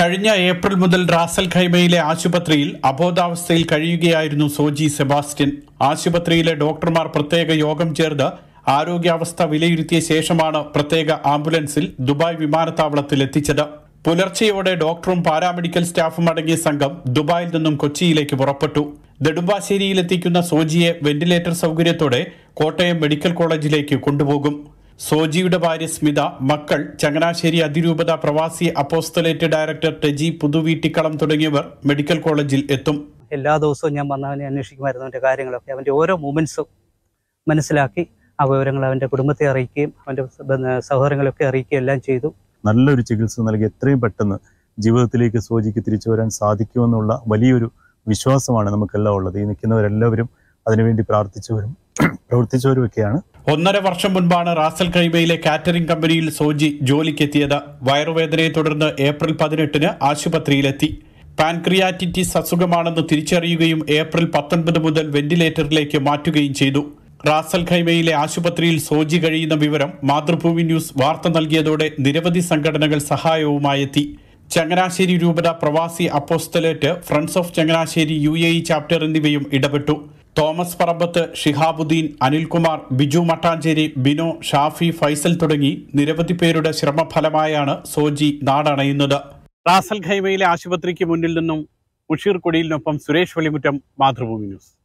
കഴിഞ്ഞ ഏപ്രിൽ മുതൽ റാസൽ ഖൈമയിലെ ആശുപത്രിയിൽ അബോധാവസ്ഥയിൽ കഴിയുകയായിരുന്നു സോജി സെബാസ്റ്റ്യൻ ആശുപത്രിയിലെ ഡോക്ടർമാർ പ്രത്യേക യോഗം ചേർന്ന് ആരോഗ്യാവസ്ഥ വിലയിരുത്തിയ ശേഷമാണ് പ്രത്യേക ആംബുലൻസിൽ ദുബായ് വിമാനത്താവളത്തിൽ എത്തിച്ചത് പുലർച്ചെയോടെ ഡോക്ടറും പാരാമെഡിക്കൽ സ്റ്റാഫും അടങ്ങിയ സംഘം ദുബായിൽ നിന്നും കൊച്ചിയിലേക്ക് പുറപ്പെട്ടു നെടുമ്പാശ്ശേരിയിലെത്തിക്കുന്ന സോജിയെ വെന്റിലേറ്റർ സൗകര്യത്തോടെ കോട്ടയം മെഡിക്കൽ കോളേജിലേക്ക് കൊണ്ടുപോകും സോജിയുടെ ഭാര്യ സ്മിത മക്കൾ ചങ്ങനാശ്ശേരി അതിരൂപത പ്രവാസി അപ്പോസ്തലേറ്റ് ഡയറക്ടർ ടെജി പുതുവീട്ടിക്കളം തുടങ്ങിയവർ മെഡിക്കൽ കോളേജിൽ എത്തും എല്ലാ ദിവസവും ഞാൻ വന്ന് അവനെ അന്വേഷിക്കുമായിരുന്നു അവൻ്റെ കാര്യങ്ങളൊക്കെ അവൻ്റെ ഓരോ മൂമെൻറ്റ്സും മനസ്സിലാക്കി ആ വിവരങ്ങൾ അവൻ്റെ കുടുംബത്തെ അറിയിക്കുകയും അവൻ്റെ സ- സഹോദരങ്ങളെയൊക്കെ അറിയിക്കുകയും എല്ലാം ചെയ്തു നല്ലൊരു ചികിത്സ നൽകി എത്രയും പെട്ടെന്ന് ജീവിതത്തിലേക്ക് സോജിക്ക് തിരിച്ചു വരാൻ സാധിക്കുമെന്നുള്ള വലിയൊരു വിശ്വാസമാണ് നമുക്കെല്ലാം ഉള്ളത് ഈ നിൽക്കുന്നവരെല്ലാവരും അതിനുവേണ്ടി പ്രാർത്ഥിച്ചവരും പ്രവർത്തിച്ചവരുമൊക്കെയാണ് ഒന്നര വർഷം മുൻപാണ് റാസൽ ഖൈമയിലെ കാറ്ററിംഗ് കമ്പനിയിൽ സോജി ജോലിക്കെത്തിയത് വയറുവേദനയെ തുടർന്ന് ഏപ്രിൽ പതിനെട്ടിന് ആശുപത്രിയിലെത്തി പാൻക്രിയാറ്റിറ്റിസ് അസുഖമാണെന്ന് തിരിച്ചറിയുകയും ഏപ്രിൽ പത്തൊൻപത് മുതൽ വെന്റിലേറ്ററിലേക്ക് മാറ്റുകയും ചെയ്തു റാസൽ ഖൈമയിലെ ആശുപത്രിയിൽ സോജി കഴിയുന്ന വിവരം മാതൃഭൂമി ന്യൂസ് വാർത്ത നൽകിയതോടെ നിരവധി സംഘടനകൾ സഹായവുമായി എത്തി ചങ്ങനാശ്ശേരി രൂപത പ്രവാസി apostolate friends of Changanassery U A E chapter എന്നിവയും ഇടപെട്ടു തോമസ് പറമ്പത്ത് ഷിഹാബുദ്ദീൻ അനിൽകുമാർ ബിജു മട്ടാഞ്ചേരി ബിനോ ഷാഫി ഫൈസൽ തുടങ്ങി നിരവധി പേരുടെ ശ്രമഫലമായാണ് സോജി നാടണയുന്നത് റാസൽ ഖൈമയിലെ ആശുപത്രിക്ക് മുന്നിൽ നിന്നും മുഷീർ കൊടിയിലിനൊപ്പം സുരേഷ് വെളിമുറ്റം മാതൃഭൂമി ന്യൂസ്